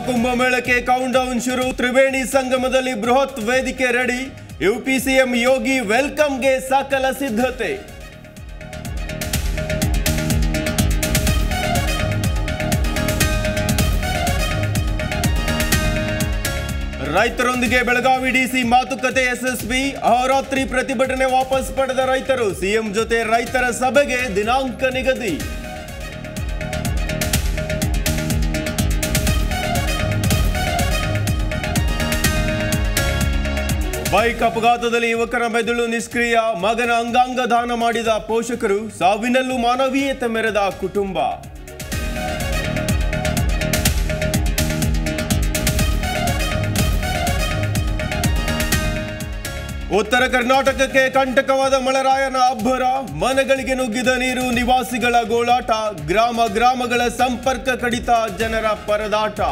ಕುಂಭಮೇಳಕ್ಕೆ count down ಶುರು ತ್ರಿವೇಣಿ ಸಂಗಮದಲ್ಲಿ ಬೃಹತ್ ವೇದಿಕೆ ರೆಡಿ ಯುಪಿ ಸಿಎಂ ಯೋಗಿ ವೆಲ್ಕಮ್ಗೆ ಸಕಲ ಸಿದ್ಧತೆ ರೈತರೊಂದಿಗೆ ಬೆಳಗಾವಿ ಡಿಸಿ ಮಾತುಕತೆ ಯಶಸ್ವಿ ಅಹೋರಾತ್ರಿ ಪ್ರತಿಭಟನೆ ವಾಪಸ್ ಪಡೆದ ರೈತರು ಸಿಎಂ ಜೊತೆ ರೈತರ ಸಭೆಗೆ ದಿನಾಂಕ ನಿಗದಿ ಬೈಕ್ ಅಪಘಾತದಲ್ಲಿ ಯುವಕರ ಮೆದುಳು ನಿಷ್ಕ್ರಿಯ ಮಗನ ಅಂಗಾಂಗ ದಾನ ಮಾಡಿದ ಪೋಷಕರು ಸಾವಿನಲ್ಲೂ ಮಾನವೀಯತೆ ಮೆರೆದ ಕುಟುಂಬ ಉತ್ತರ ಕರ್ನಾಟಕಕ್ಕೆ ಕಂಟಕವಾದ ಮಳೆರಾಯನ ಅಬ್ಬರ ಮನೆಗಳಿಗೆ ನುಗ್ಗಿದ ನೀರು ನಿವಾಸಿಗಳ ಗೋಳಾಟ ಗ್ರಾಮ ಗ್ರಾಮಗಳ ಸಂಪರ್ಕ ಕಡಿತ ಜನರ ಪರದಾಟ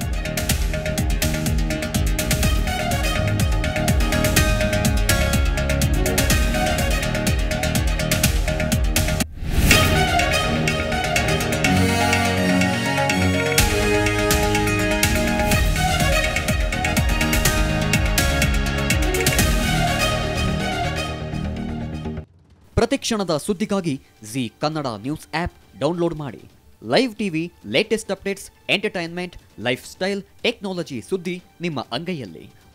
ಪ್ರತಿಕ್ಷಣದ ಸುದ್ದಿಗಾಗಿ Zee Kannada news app download ಮಾಡಿ live TV latest updates entertainment lifestyle technology ಸುದ್ದಿ ನಿಮ್ಮ ಅಂಗೈಯಲ್ಲಿ